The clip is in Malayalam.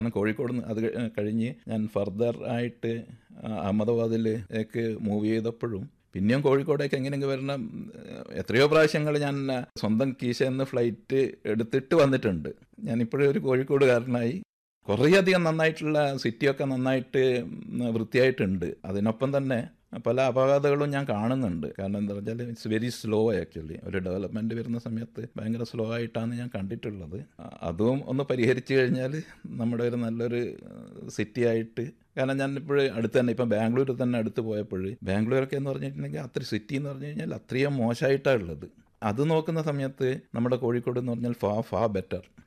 കാരണം കോഴിക്കോട് നിന്ന് അത് കഴി- കഴിഞ്ഞ് ഞാൻ ഫർദർ ആയിട്ട് അഹമ്മദാബാദിലേക്ക് മൂവ് ചെയ്തപ്പോഴും പിന്നെയും കോഴിക്കോടേക്ക് എങ്ങനെയെങ്കിലും വരണം ഏഹ്, എത്രയോ പ്രാവശ്യങ്ങൾ ഞാൻ സ്വന്തം കീശയിൽ നിന്ന് ഫ്ലൈറ്റ് എടുത്തിട്ട് വന്നിട്ടുണ്ട് ഞാൻ ഇപ്പോഴും ഒരു കോഴിക്കോടുകാരനായി കുറേയധികം നന്നായിട്ടുള്ള സിറ്റിയൊക്കെ നന്നായിട്ട് ഉം, വൃത്തിയായിട്ടുണ്ട് അതിനൊപ്പം തന്നെ പല അപകടങ്ങളും ഞാൻ കാണുന്നുണ്ട് കാരണം എന്താ വെച്ചാൽ ഇറ്റ്സ് വെരി സ്ലോ ആക്ച്വലി ഒരു ഡെവലപ്മെൻറ്റ് വരുന്ന സമയത്ത് ഭയങ്കര സ്ലോ ആയിട്ടാണ് ഞാൻ കണ്ടിട്ടുള്ളത് അ- അതും ഒന്ന് പരിഹരിച്ചു കഴിഞ്ഞാൽ നമ്മുടെ ഒരു നല്ലൊരു സിറ്റി ആയിട്ട് കാരണം ഞാൻ ഇപ്പോഴും അടുത്ത് തന്നെ ഇപ്പം ബാംഗ്ലൂർ തന്നെ അടുത്ത് പോയപ്പോൾ ബാംഗ്ലൂരൊക്കെ എന്ന് പറഞ്ഞിട്ടുണ്ടെങ്കിൽ അത്ര സിറ്റി എന്ന് പറഞ്ഞു കഴിഞ്ഞാൽ അത്രയും മോശമായിട്ടാണ് ഉള്ളത് അത് നോക്കുന്ന സമയത്ത് നമ്മുടെ കോഴിക്കോട് എന്ന് പറഞ്ഞാൽ ഫാ ഫാ ബെറ്റർ